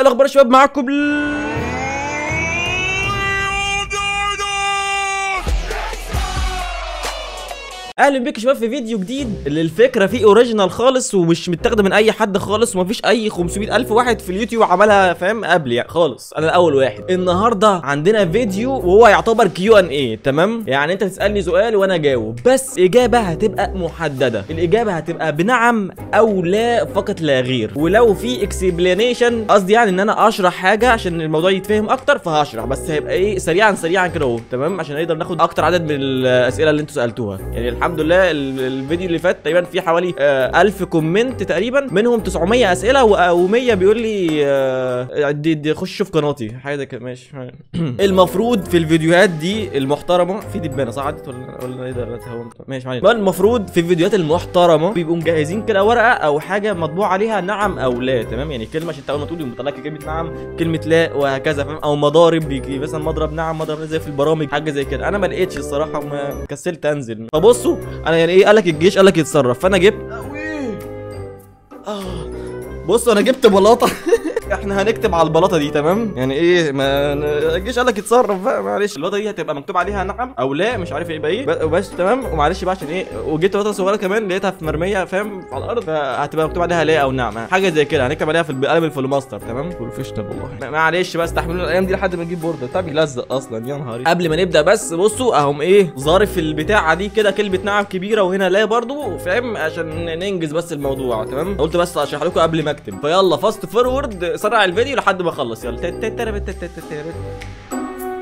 الاخبار يا شباب معاكم اهلا بيك يا شباب في فيديو جديد اللي الفكره فيه اوريجينال خالص ومش متاخده من اي حد خالص ومفيش اي 500 الف واحد في اليوتيوب عملها فاهم قبلي يعني خالص انا اول واحد النهارده عندنا فيديو وهو يعتبر كيو ان اي تمام يعني انت تسالني سؤال وانا اجاوب بس اجابه هتبقى محدده الاجابه هتبقى بنعم او لا فقط لا غير ولو في اكسبلانيشن قصدي يعني ان انا اشرح حاجه عشان الموضوع يتفهم اكتر فهشرح بس هيبقى ايه سريعا سريعا كده اهو تمام عشان نقدر ناخد اكتر عدد من الاسئله اللي انتوا سالتوها يعني الحمد لله ال- الفيديو اللي فات تقريبا فيه حوالي آه 1000 كومنت تقريبا منهم 900 اسئله و100 بيقول لي آه دي, دي خش شوف قناتي حاجه زي كده ماشي المفروض في الفيديوهات دي المحترمه في دبانه صح عدت ولا ولا ايه ده لا هو ماشي معلش المفروض في الفيديوهات المحترمه بيبقوا مجهزين كده ورقه او حاجه مطبوع عليها نعم او لا تمام يعني كلمه عشان انت اول ما تقول يقوم لك كلمه نعم كلمه لا وهكذا فاهم او مضارب بيجي مثلا مضرب نعم مضرب لا زي في البرامج حاجه زي كده انا ما لقيتش الصراحه وما كسلت انزل فبصوا انا يعني ايه قال لك الجيش قال لك يتصرف فانا جبت آه. بصوا انا جبت بلاطه احنا هنكتب على البلاطه دي تمام يعني ايه ما الجيش قال لك يتصرف بقى معلش البلاطه دي هتبقى مكتوب عليها نعم او لا مش عارف يبقى ايه ب- بس تمام ومعلش بقى عشان ايه وجبت بلاطه صغيره كمان لقيتها في مرميه فاهم على الارض فهتبقى مكتوب عليها لا او نعم حاجه زي كده هنكتب عليها في القلم الفلوماستر تمام بروفيشنال والله ما- معلش بقى استحملونا الايام دي لحد ما نجيب بورده بتاع بيلزق اصلا يا نهار قبل ما نبدا بس بصوا اهم ايه ظارف البتاعه دي كده كلمه نعم كبيره وهنا لا برضو فاهم عشان ننجز بس الموضوع تمام قلت بس اشرح لكم قبل ما اكتب فيلا فاست فورورد سرع الفيديو لحد ما اخلص يلا تت- تت- تت- تت- تت- تت.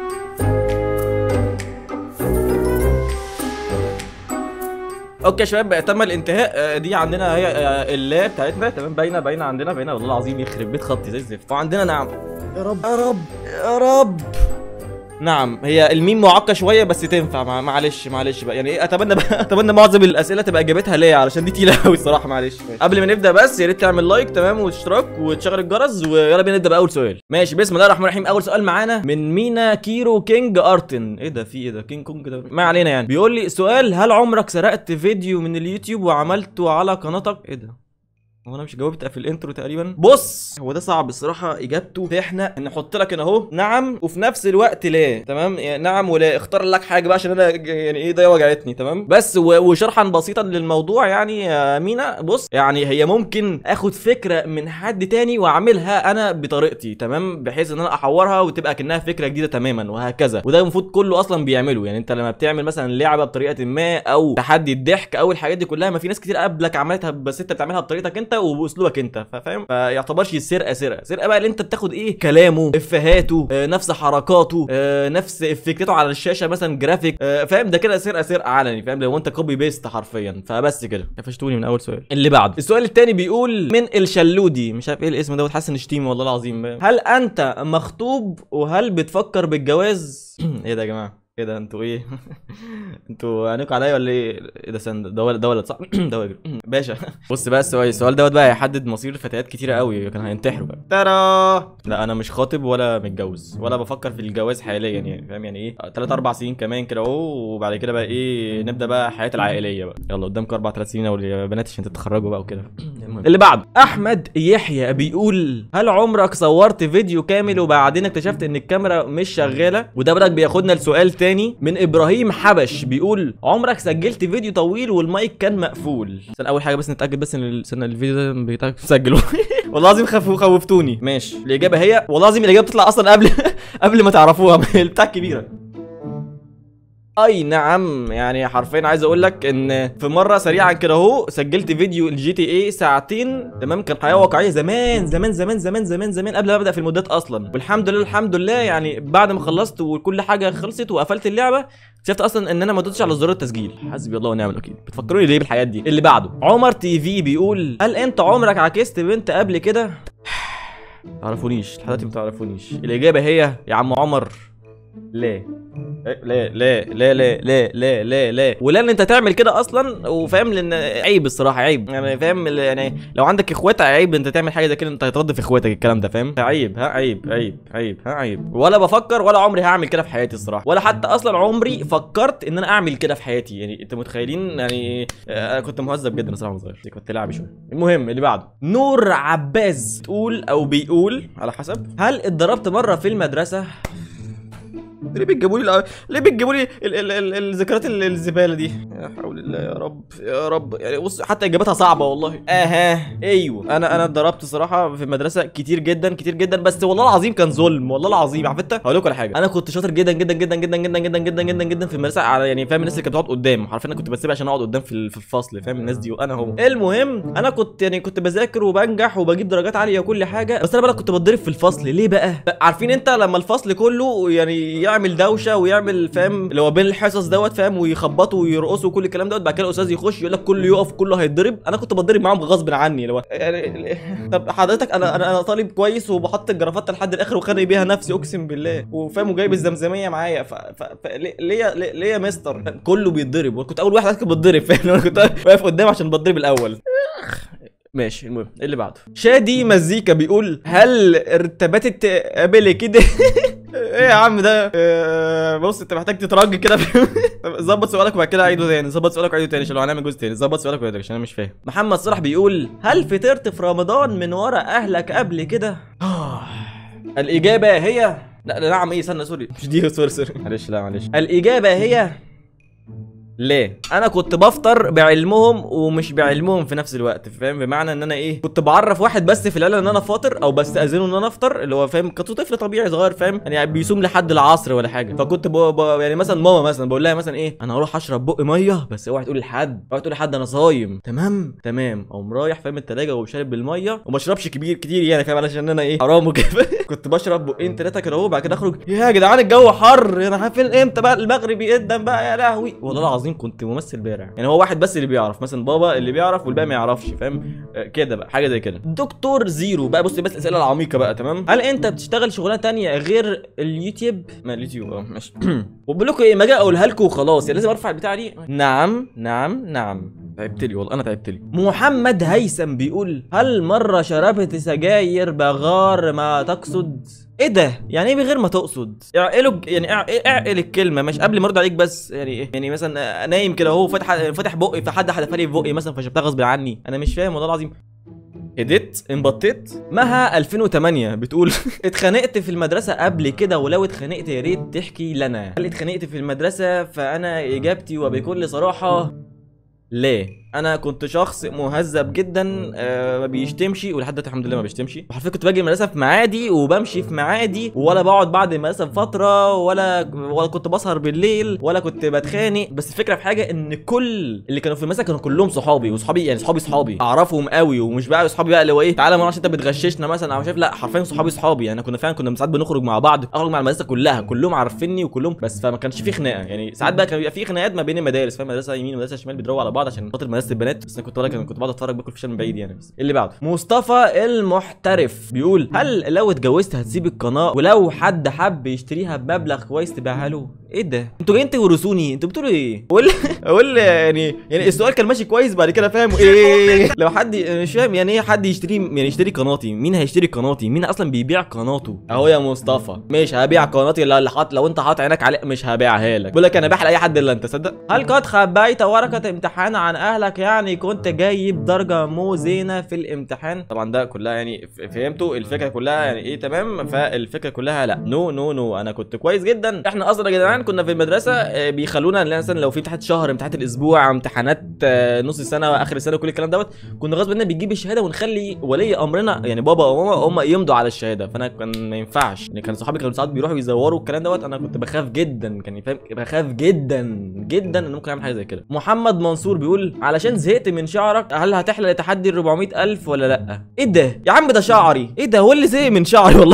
اوكي يا شباب تم الانتهاء آه، دي عندنا هي آه، اللا بتاعتنا تمام باينه باينه عندنا باينه والله العظيم يخرب بيت خطي زي الزفت وعندنا نعم يا رب يا رب يا رب نعم هي الميم معقه شويه بس تنفع مع- معلش معلش بقى يعني ايه اتمنى بقى اتمنى معظم الاسئله تبقى اجابتها ليا علشان دي تقيله قوي الصراحه معلش قبل ما نبدا بس يا ريت تعمل لايك تمام واشتراك وتشغل الجرس ويلا بينا نبدا باول سؤال ماشي بسم الله الرحمن الرحيم اول سؤال معانا من مينا كيرو كينج ارتن ايه ده في ايه ده كينج كونج ده ما علينا يعني بيقول لي سؤال هل عمرك سرقت فيديو من اليوتيوب وعملته على قناتك ايه ده هو انا مش جاوبت في الانترو تقريبا بص هو ده صعب الصراحه اجابته احنا نحط لك هنا اهو نعم وفي نفس الوقت لا تمام يعني نعم ولا اختار لك حاجه بقى عشان انا ج- يعني ايه ده وجعتني تمام بس و- وشرحا بسيطا للموضوع يعني يا مينا بص يعني هي ممكن اخد فكره من حد تاني واعملها انا بطريقتي تمام بحيث ان انا احورها وتبقى كانها فكره جديده تماما وهكذا وده المفروض كله اصلا بيعمله يعني انت لما بتعمل مثلا لعبه بطريقه ما او تحدي الضحك او الحاجات دي كلها ما في ناس كتير قبلك عملتها بس انت بتعملها بطريقتك انت وباسلوبك انت فاهم فيعتبرش السرقه سرقه سرقه بقى اللي انت بتاخد ايه كلامه افهاته آه نفس حركاته آه نفس فكرته على الشاشه مثلا جرافيك آه فاهم ده كده سرقه سرقه علني فاهم لو انت كوبي بيست حرفيا فبس كده قفشتوني من اول سؤال اللي بعده السؤال الثاني بيقول من الشلودي مش عارف ايه الاسم دوت حاسس ان شتيمه والله العظيم هل انت مخطوب وهل بتفكر بالجواز ايه ده يا جماعه ايه ده انتوا ايه انتوا عينيكوا عليا ولا ايه ايه ده سند ده ولد ده ولد صح ده ولد باشا بص بقى السؤال السؤال دوت بقى هيحدد مصير فتيات كتيره قوي كانوا هينتحروا بقى ترى لا انا مش خاطب ولا متجوز ولا بفكر في الجواز حاليا يعني فاهم يعني ايه 3 4 سنين كمان كده اهو وبعد كده بقى ايه نبدا بقى حياتي العائليه بقى يلا قدامكم 4 3 سنين اهو يا بنات عشان تتخرجوا بقى وكده المهم. اللي بعده احمد يحيى بيقول هل عمرك صورت فيديو كامل وبعدين اكتشفت ان الكاميرا مش شغاله وده بدك بياخدنا لسؤال تاني من ابراهيم حبش بيقول عمرك سجلت فيديو طويل والمايك كان مقفول استنى اول حاجه بس نتاكد بس ان ال- استنى الفيديو ده بتاعك مسجل والله العظيم خفوا خوفتوني ماشي الاجابه هي والله العظيم الاجابه بتطلع اصلا قبل قبل ما تعرفوها البتاع كبيره اي نعم يعني حرفيا عايز اقول لك ان في مره سريعا كده اهو سجلت فيديو الجي تي اي ساعتين تمام كان حياه واقعيه زمان زمان زمان زمان زمان زمان قبل ما ابدا في المودات اصلا والحمد لله الحمد لله يعني بعد ما خلصت وكل حاجه خلصت وقفلت اللعبه اكتشفت اصلا ان انا ما دوتش على زرار التسجيل حسبي الله ونعم الوكيل بتفكروني ليه بالحاجات دي اللي بعده عمر تي في بيقول هل انت عمرك عكست بنت قبل كده تعرفونيش لحد دلوقتي ما تعرفونيش الاجابه هي يا عم عمر لا إيه، لا لا لا لا لا لا لا لا ولان انت تعمل كده اصلا وفاهم لان عيب الصراحه عيب يعني فاهم ال- يعني لو عندك اخوات عيب انت تعمل حاجه زي كده انت هترد في اخواتك الكلام ده فاهم عيب ها عيب عيب عيب ها عيب ولا بفكر ولا عمري هعمل كده في حياتي الصراحه ولا حتى اصلا عمري فكرت ان انا اعمل كده في حياتي يعني انت متخيلين يعني آه، انا كنت مهذب جدا الصراحه وانا صغير كنت لاعب شويه المهم اللي بعده نور عباس تقول او بيقول على حسب هل اتضربت مره في المدرسه ليه بتجيبوا لي الأ- ليه بتجيبوا لي ال- ال- ال- الذكريات ال- الزباله دي يا حول الله يا رب يا رب يعني بص حتى اجابتها صعبه والله اها ايوه انا انا اتضربت صراحه في المدرسه كتير جدا كتير جدا بس والله العظيم كان ظلم والله العظيم عارف انت هقول لكم على حاجه انا كنت شاطر جدا جدا جدا جدا جدا جدا جدا جدا جدا في المدرسه على يعني فاهم الناس اللي كانت بتقعد قدام عارف انا كنت بسيبها عشان اقعد قدام في ال- في الفصل فاهم الناس دي وانا هو المهم انا كنت يعني كنت بذاكر وبنجح وبجيب درجات عاليه وكل حاجه بس انا بقى كنت بتضرب في الفصل ليه بقى عارفين انت لما الفصل كله يعني يعمل دوشه ويعمل فاهم اللي هو بين الحصص دوت فاهم ويخبطوا ويرقصوا وكل الكلام دوت بعد كده الاستاذ يخش يقول لك كله يقف كله هيتضرب انا كنت بتضرب معاهم غصب عني اللي هو يعني طب حضرتك انا انا انا طالب كويس وبحط الجرافات لحد الاخر وخانق بيها نفسي اقسم بالله وفاهم وجايب الزمزميه معايا ف... ف... ف... ليه ليه ليه- ليه يا مستر كله بيتضرب وكنت اول واحد كنت بتضرب فاهم انا كنت واقف قدام عشان بتضرب الاول ماشي المهم إيه اللي بعده شادي مزيكا بيقول هل ارتبطت قبل كده ايه يا عم ده آه، بص انت محتاج تترج كده طب ظبط سؤالك وبعد كده عيده تاني ظبط سؤالك وعيده تاني عشان لو هنعمل جزء تاني ظبط سؤالك وعيده عشان انا مش فاهم محمد صلاح بيقول هل فطرت في رمضان من ورا اهلك قبل كده الاجابه هي لا لا نعم ايه استنى سوري مش دي سوري سوري معلش لا معلش الاجابه هي ليه؟ انا كنت بفطر بعلمهم ومش بعلمهم في نفس الوقت فاهم بمعنى ان انا ايه كنت بعرف واحد بس في العيله ان انا فاطر او بستاذنه ان انا افطر اللي هو فاهم كنت طفل طبيعي صغير فاهم يعني بيصوم لحد العصر ولا حاجه فكنت ب... ب... يعني مثلا ماما مثلا بقول لها مثلا ايه انا هروح اشرب بق ميه بس اوعي تقول لحد اوعي تقول لحد انا صايم تمام تمام اقوم رايح فاهم التلاجه وشارب الميه وما اشربش كبير كتير يعني فاهم علشان انا ايه حرام وكده كنت بشرب بقين ثلاثه كده اهو بعد كده اخرج يا جدعان الجو حر انا فين امتى بقى المغرب يقدم بقى يا لهوي والله العظيم كنت ممثل بارع يعني هو واحد بس اللي بيعرف مثلا بابا اللي بيعرف والباقي ما يعرفش فاهم آه، كده بقى حاجه زي كده دكتور زيرو بقى بص بس الاسئله العميقه بقى تمام هل انت بتشتغل شغلانه تانية غير اليوتيوب ما اليوتيوب اه ماشي وبقول لكم ايه ما اجي اقولها لكم وخلاص يعني لازم ارفع البتاع دي نعم نعم نعم تعبت لي والله انا تعبت لي محمد هيثم بيقول هل مره شربت سجاير بغار ما تقصد ايه ده يعني ايه بغير ما تقصد اعقلوا يعني اع- اعقل الكلمه مش قبل ما ارد عليك بس يعني ايه يعني مثلا نايم كده اهو فاتح فاتح بقي فحد حدف لي في بقي مثلا فشربتها غصب عني انا مش فاهم والله العظيم هديت انبطيت مها 2008 بتقول اتخانقت في المدرسة قبل كده ولو اتخانقت يا ريت تحكي لنا هل اتخانقت في المدرسة فأنا إجابتي وبكل صراحة ليه؟ انا كنت شخص مهذب جدا آه ما بيشتمش ولحد دلوقتي الحمد لله ما بيشتمش وحرفيا كنت باجي المدرسه في معادي وبمشي في معادي ولا بقعد بعد المدرسه بفتره ولا ولا كنت بسهر بالليل ولا كنت بتخانق بس الفكره في حاجه ان كل اللي كانوا في المدرسه كانوا كلهم صحابي وصحابي يعني صحابي صحابي اعرفهم قوي ومش بقى صحابي بقى اللي هو ايه تعالى ما عشان انت بتغششنا مثلا او شايف لا حرفيا صحابي صحابي يعني كنا فعلا كنا ساعات بنخرج مع بعض اخرج مع المدرسه كلها كلهم عارفيني وكلهم بس فما كانش في خناقه يعني ساعات بقى كان بيبقى في خناقات ما بين المدارس فاهم مدرسه يمين ومدرسه شمال بيضربوا على بعض عشان خاطر مدرسه البنات بس انا كنت ولا كنت بقعد اتفرج باكل فشل من بعيد يعني بس اللي بعده مصطفى المحترف بيقول هل لو اتجوزت هتسيب القناه ولو حد حب يشتريها بمبلغ كويس تبيعها له ايه ده انتوا جايين تورثوني انتوا بتقولوا ايه اقول اقول يعني يعني السؤال كان ماشي كويس بعد كده فاهم ايه لو حد مش فاهم يعني ايه حد يشتري يعني يشتري قناتي مين هيشتري قناتي مين اصلا بيبيع قناته اهو يا مصطفى مش هبيع قناتي اللي حاط لو انت حاطط عينك عليه مش هبيعها لك بقول لك انا بحل اي حد الا انت صدق هل قد خبيت ورقه امتحان عن اهلك يعني كنت جايب درجه مو زينه في الامتحان طبعا ده كلها يعني ف- فهمتوا الفكره كلها يعني ايه تمام فالفكره كلها لا نو نو نو انا كنت كويس جدا احنا اصلا يا جدعان كنا في المدرسه آه، بيخلونا إن مثلا لو في امتحانات شهر امتحانات الاسبوع امتحانات آه، نص السنه واخر السنه وكل الكلام دوت كنا غصب عننا بنجيب الشهاده ونخلي ولي امرنا يعني بابا وماما هم يمضوا على الشهاده فانا كان ما ينفعش يعني كان صحابي كانوا ساعات بيروحوا يزوروا الكلام دوت انا كنت بخاف جدا كان فاهم بخاف جدا جدا ان ممكن اعمل حاجه زي كده محمد منصور بيقول علشان زهقت من شعرك هل هتحلق تحدي ال 400000 ولا لا ايه ده يا عم ده شعري ايه ده هو اللي زهق من شعري والله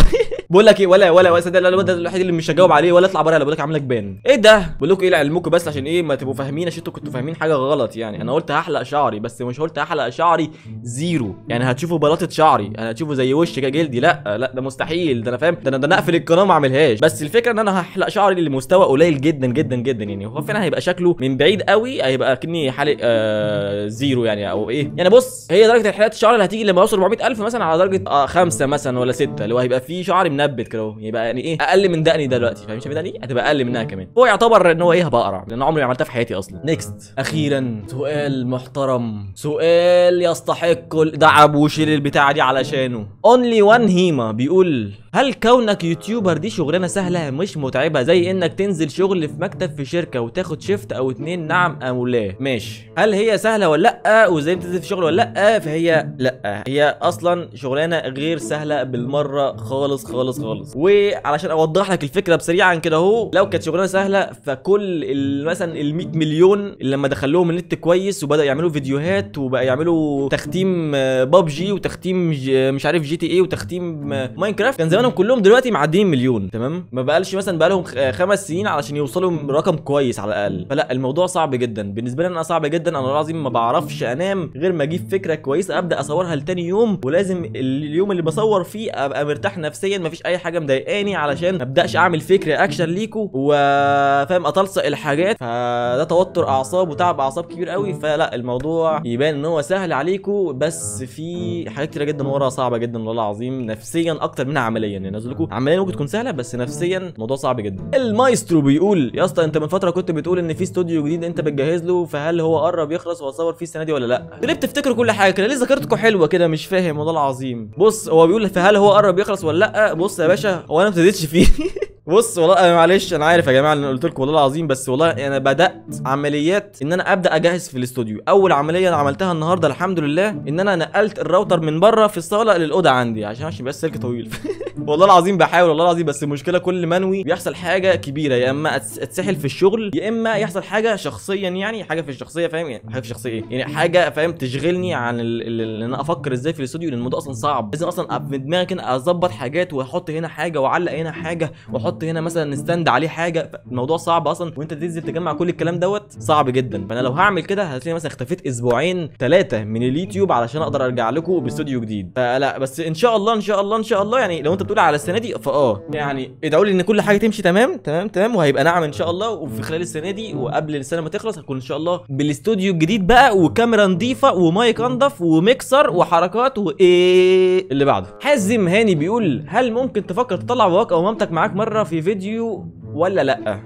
بقول لك ايه ولا ولا ولا صدق لا ده الوحيد اللي مش هجاوب عليه ولا اطلع بره بقول لك عامل لك بان ايه ده بقول لكم ايه لعلمكم بس عشان ايه ما تبقوا فاهمين عشان انتوا كنتوا فاهمين حاجه غلط يعني انا قلت هحلق شعري بس مش قلت هحلق شعري زيرو يعني هتشوفوا بلاطه شعري انا هتشوفوا زي وش كده جلدي لا لا ده مستحيل ده انا فاهم ده انا ده انا اقفل القناه ما اعملهاش بس الفكره ان انا هحلق شعري لمستوى قليل جدا جدا جدا يعني هو فعلا هيبقى شكله من بعيد قوي هيبقى كني حالق آه زيرو يعني او ايه يعني بص هي درجه حلقه الشعر اللي هتيجي لما اوصل 400000 مثلا على درجه آه خمسة مثلا ولا ستة اللي هو هيبقى فيه شعري منبت كده اهو. يبقى يعني ايه اقل من دقني دلوقتي فاهم شايف دقني هتبقى اقل منها كمان هو يعتبر ان هو ايه هبقى اقرع لان عمري ما عملتها في حياتي اصلا نيكست اخيرا سؤال محترم سؤال يستحق ال- دعب وشيل البتاعه دي علشانه اونلي وان هيما بيقول هل كونك يوتيوبر دي شغلانه سهله مش متعبه زي انك تنزل شغل في مكتب في شركه وتاخد شيفت او اتنين نعم او لا ماشي هل هي سهله ولا لا وازاي بتنزل في شغل ولا لا فهي لا هي اصلا شغلانه غير سهله بالمره خالص خالص خالص وعلشان اوضح لك الفكره بسريعا كده اهو لو كانت شغلانه سهله فكل ال- مثلا ال 100 مليون اللي لما دخلوهم النت كويس وبدا يعملوا فيديوهات وبقى يعملوا تختيم بابجي وتختيم ج- مش عارف جي تي اي وتختيم آه، ماينكرافت كان زمانهم كلهم دلوقتي معديين مليون تمام ما بقالش مثلا بقالهم خ- خمس سنين علشان يوصلوا رقم كويس على الاقل فلا الموضوع صعب جدا بالنسبه لي انا صعب جدا انا والله العظيم ما بعرفش انام غير ما اجيب فكره كويسه ابدا اصورها لتاني يوم ولازم اليوم اللي بصور فيه ابقى مرتاح نفسيا مفيش اي حاجه مضايقاني علشان ما ابداش اعمل فيك رياكشن ليكو وفاهم اتلصق الحاجات فده توتر اعصاب وتعب اعصاب كبير قوي فلا الموضوع يبان ان هو سهل عليكو بس في حاجات كتيره جدا ورا صعبه جدا والله العظيم نفسيا اكتر منها عمليا يعني نازل لكم عمليا ممكن تكون سهله بس نفسيا الموضوع صعب جدا المايسترو بيقول يا اسطى انت من فتره كنت بتقول ان في استوديو جديد انت بتجهز له فهل هو قرب يخلص وهتصور فيه السنه دي ولا لا انتوا ليه بتفتكروا كل حاجه كده ليه ذاكرتكم حلوه كده مش فاهم والله العظيم بص هو بيقول فهل هو قرب يخلص ولا لا بص يا باشا هو انا ما ابتديتش فيه بص والله انا معلش انا عارف يا جماعه اللي أنا قلت لكم والله العظيم بس والله انا بدات عمليات ان انا ابدا اجهز في الاستوديو اول عمليه انا عملتها النهارده الحمد لله ان انا نقلت الراوتر من بره في الصاله للاوضه عندي عشان عشان بس سلك طويل والله العظيم بحاول والله العظيم بس المشكله كل منوي بيحصل حاجه كبيره يا اما أتس- اتسحل في الشغل يا اما يحصل حاجه شخصيا يعني حاجه في الشخصيه فاهم يعني حاجه في الشخصيه ايه يعني حاجه فاهم تشغلني عن ال- ال- ال- ان انا افكر ازاي في الاستوديو لان الموضوع اصلا صعب لازم اصلا أبقى في دماغي كده اظبط حاجات واحط هنا حاجه واعلق هنا حاجه واحط هنا مثلا ستاند عليه حاجه الموضوع صعب اصلا وانت تنزل تجمع كل الكلام دوت صعب جدا فانا لو هعمل كده هتلاقي مثلا اختفيت اسبوعين ثلاثه من اليوتيوب علشان اقدر ارجع لكم باستوديو جديد فلا بس ان شاء الله ان شاء الله ان شاء الله يعني لو انت بتقول على السنه دي فاه يعني ادعوا لي ان كل حاجه تمشي تمام تمام تمام وهيبقى نعم ان شاء الله وفي خلال السنه دي وقبل السنه ما تخلص هكون ان شاء الله بالاستوديو الجديد بقى وكاميرا نظيفه ومايك انضف وميكسر وحركات وايه اللي بعده حازم هاني بيقول هل ممكن تفكر تطلع باباك او مامتك معاك مره في فيديو ولا لا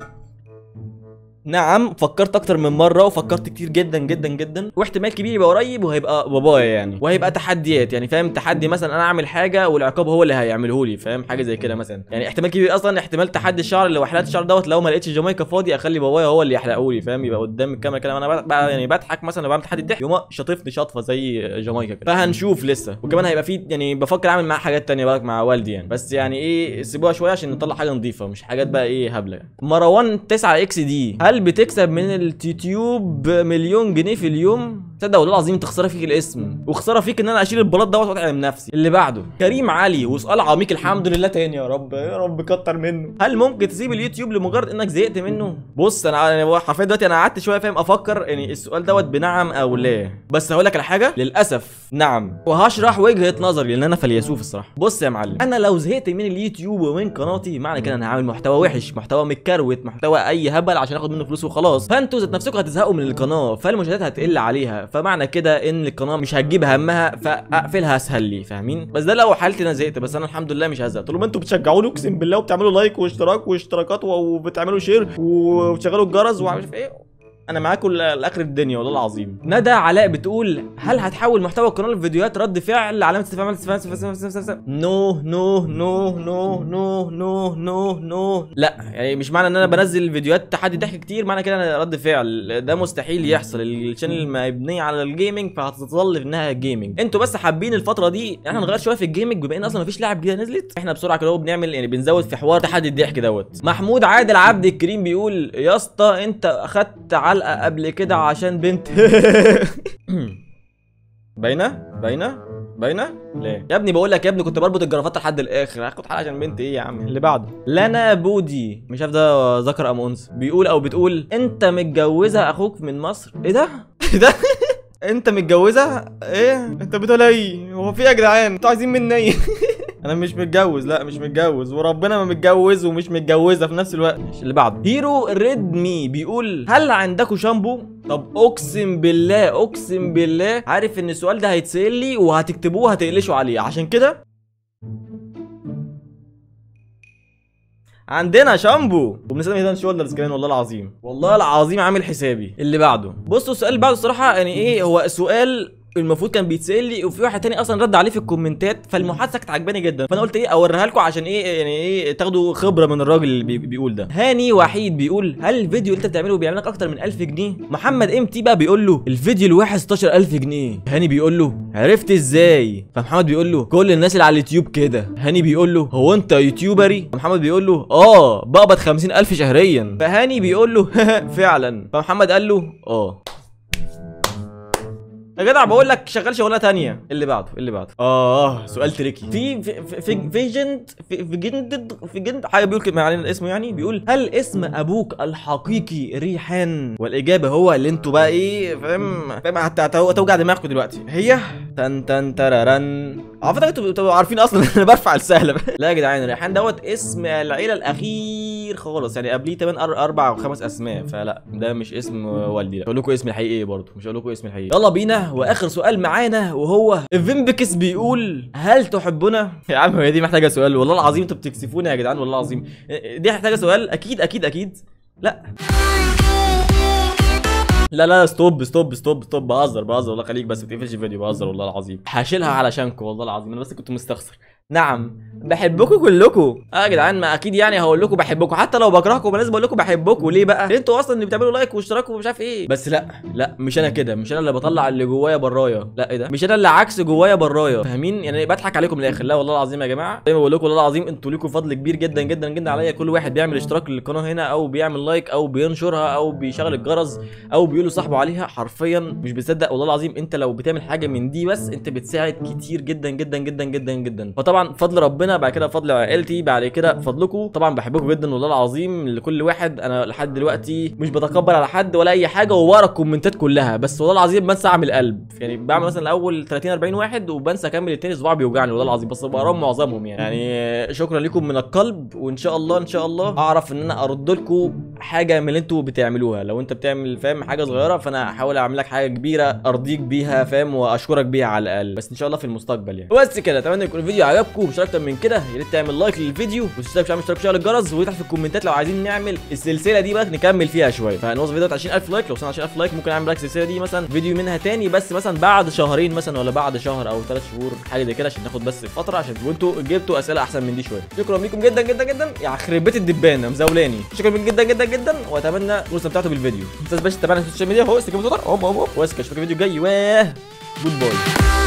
نعم فكرت اكتر من مره وفكرت كتير جدا جدا جدا واحتمال كبير يبقى قريب وهيبقى بابايا يعني وهيبقى تحديات يعني فاهم تحدي مثلا انا اعمل حاجه والعقاب هو اللي هيعمله لي فاهم حاجه زي كده مثلا يعني احتمال كبير اصلا احتمال تحدي الشعر اللي حلقت الشعر دوت لو ما لقيتش جامايكا فاضي اخلي بابايا هو اللي يحلقه لي فاهم يبقى قدام الكاميرا كده وانا بقى يعني بضحك مثلا بعمل تحدي ضحك يقوم شاطفني شطفه زي جامايكا كده فهنشوف لسه وكمان هيبقى في يعني بفكر اعمل معاه حاجات تانية بقى مع والدي يعني بس يعني ايه سيبوها شويه عشان نطلع حاجه نظيفه مش حاجات بقى ايه هبله يعني. مروان 9 اكس دي هل بتكسب من اليوتيوب مليون جنيه في اليوم تصدق والله العظيم تخسره فيك الاسم وخساره فيك ان انا اشيل البلاط دوت واطعم نفسي اللي بعده كريم علي وسؤال عميق الحمد لله تاني يا رب يا رب كتر منه هل ممكن تسيب اليوتيوب لمجرد انك زهقت منه بص انا انا حرفيا دلوقتي انا قعدت شويه فاهم افكر يعني السؤال دوت بنعم او لا بس هقول لك على حاجه للاسف نعم وهشرح وجهه نظري لان انا فيلسوف الصراحه بص يا معلم انا لو زهقت من اليوتيوب ومن قناتي معنى كده انا هعمل محتوى وحش محتوى متكروت محتوى اي هبل عشان اخد منه فلوس وخلاص فانتوا ذات نفسكم هتزهقوا من القناه فالمشاهدات هتقل عليها فمعنى كده ان القناه مش هتجيب همها فاقفلها اسهل لي فاهمين بس ده لو حالتي انا زهقت بس انا الحمد لله مش هزهق طول ما انتوا بتشجعوني اقسم بالله وبتعملوا لايك واشتراك واشتراكات وبتعملوا شير وبتشغلوا الجرس ومش عارف ايه انا معاكم ل- لاخر الدنيا والله العظيم ندى علاء بتقول هل هتحول محتوى القناه لفيديوهات رد فعل علامه استفهام استفهام استفهام استفهام استفهام نو نو نو نو نو نو نو نو لا يعني مش معنى ان انا بنزل فيديوهات تحدي ضحك كتير معنى كده انا رد فعل ده مستحيل يحصل الشانل مبنيه على الجيمنج فهتظل انها جيمنج انتوا بس حابين الفتره دي احنا نغير شويه في الجيمنج بما ان اصلا مفيش لاعب جديده نزلت احنا بسرعه كده اهو بنعمل يعني بنزود في حوار تحدي الضحك دوت محمود عادل عبد الكريم بيقول يا اسطى انت اخدت علقه قبل كده عشان بنت باينه باينه باينه ليه يا ابني بقول لك يا ابني كنت بربط الجرافات لحد الاخر هاخد حلقه عشان بنت ايه يا عم اللي بعده لنا بودي مش عارف ده ذكر ام انثى بيقول او بتقول انت متجوزه اخوك من مصر ايه ده ايه ده انت متجوزه ايه انت بتقول ايه هو في إيه يا جدعان انتوا عايزين مني ايه انا مش متجوز لا مش متجوز وربنا ما متجوز ومش متجوزه في نفس الوقت ماشي، اللي بعده هيرو ريد مي بيقول هل عندكم شامبو طب اقسم بالله اقسم بالله عارف ان السؤال ده هيتسال لي وهتكتبوه هتقلشوا عليه عشان كده عندنا شامبو وبنستخدم هيدان شولدرز كمان والله العظيم والله العظيم عامل حسابي اللي بعده بصوا السؤال اللي بعده الصراحه يعني ايه هو سؤال المفروض كان بيتسال لي وفي واحد تاني اصلا رد عليه في الكومنتات فالمحادثه كانت عجباني جدا فانا قلت ايه اوريها لكم عشان ايه يعني ايه تاخدوا خبره من الراجل اللي بي بيقول ده هاني وحيد بيقول هل الفيديو اللي انت بتعمله بيعمل لك اكتر من 1000 جنيه محمد ام تي بقى بيقول له الفيديو الواحد 16000 جنيه هاني بيقول له عرفت ازاي فمحمد بيقول له كل الناس اللي على اليوتيوب كده هاني بيقول له هو انت يوتيوبري محمد بيقول له اه بقبض 50000 شهريا فهاني بيقول له فعلا فمحمد قال له اه يا جدع بقول لك شغال شغلانه تانية اللي بعده اللي بعده اه سؤال تريكي في في في في جند في في جند في جند حاجه بيقول كده علينا اسمه يعني بيقول هل اسم ابوك الحقيقي ريحان والاجابه هو اللي انتوا بقى ايه فاهم فاهم هت- هت- هتوجع دماغكم دلوقتي هي تن تن تررن اعتقد انتوا بتبقوا عارفين اصلا ان انا برفع السهله لا يا جدعان ريحان دوت اسم العيله الاخير خالص يعني قبليه تمن أر- اربع او خمس اسماء فلا ده مش اسم والدي لا اقول لكم اسم الحقيقي ايه برضه مش هقول لكم اسم الحقيقي يلا بينا واخر سؤال معانا وهو فيمبكس بيقول هل تحبنا يا عم هي دي محتاجه سؤال والله العظيم انتوا بتكسفونا يا جدعان والله العظيم دي محتاجه سؤال اكيد اكيد اكيد لا لا لا ستوب ستوب ستوب ستوب بهزر بهزر والله خليك بس ما تقفلش الفيديو بهزر والله العظيم هشيلها علشانكم والله العظيم انا بس كنت مستخسر نعم بحبكم كلكم اه يا جدعان ما اكيد يعني هقول لكم بحبكم حتى لو بكرهكم ما لازم اقول لكم بحبكم ليه بقى انتوا اصلا اللي بتعملوا لايك واشتراك ومش عارف ايه بس لا لا مش انا كده مش انا اللي بطلع اللي جوايا برايا لا ايه ده مش انا اللي عكس جوايا برايا فاهمين يعني بضحك عليكم من الاخر لا والله العظيم يا جماعه زي ما بقول لكم والله العظيم انتوا ليكم فضل كبير جدا جدا جدا عليا كل واحد بيعمل اشتراك للقناه هنا او بيعمل لايك او بينشرها او بيشغل الجرس او بيقول لصاحبه عليها حرفيا مش بتصدق والله العظيم انت لو بتعمل حاجه من دي بس انت بتساعد كتير جدا جدا جدا جدا جدا فطبعا فضل ربنا بعد كده فضل عائلتي بعد كده فضلكم طبعا بحبكم جدا والله العظيم لكل واحد انا لحد دلوقتي مش بتكبر على حد ولا اي حاجه وبقرا الكومنتات كلها بس والله العظيم بنسى اعمل قلب يعني بعمل مثلا الاول 30 40 واحد وبنسى اكمل التاني صباعي بيوجعني والله العظيم بس بقراهم معظمهم يعني يعني شكرا لكم من القلب وان شاء الله ان شاء الله اعرف ان انا ارد لكم حاجه من اللي انتوا بتعملوها لو انت بتعمل فاهم حاجه صغيره فانا هحاول اعمل لك حاجه كبيره ارضيك بيها فاهم واشكرك بيها على الاقل بس ان شاء الله في المستقبل يعني بس كده اتمنى يكون الفيديو عجبكم مش اكتر من كده يا ريت تعمل لايك للفيديو وتشترك في اشتراك وشغل الجرس وتحت في الكومنتات لو عايزين نعمل السلسله دي بقى نكمل فيها شويه فهنوصل فيديو 20000 لايك لو وصلنا 20000 لايك ممكن اعمل لك السلسله دي مثلا فيديو منها تاني بس مثلا بعد شهرين مثلا ولا بعد شهر او ثلاث شهور حاجه زي كده عشان ناخد بس فتره عشان وانتوا جبتوا اسئله احسن من دي شويه شكرا لكم جدا جدا جدا يا خرب بيت الدبانه مزولاني شكرا لكم جدا جدا جدا واتمنى تكونوا استمتعتوا بالفيديو ما تنساش باشا تتابعنا في السوشيال ميديا هو استكمل تويتر اهو اهو واسكت اشوفك الفيديو الجاي واه جود باي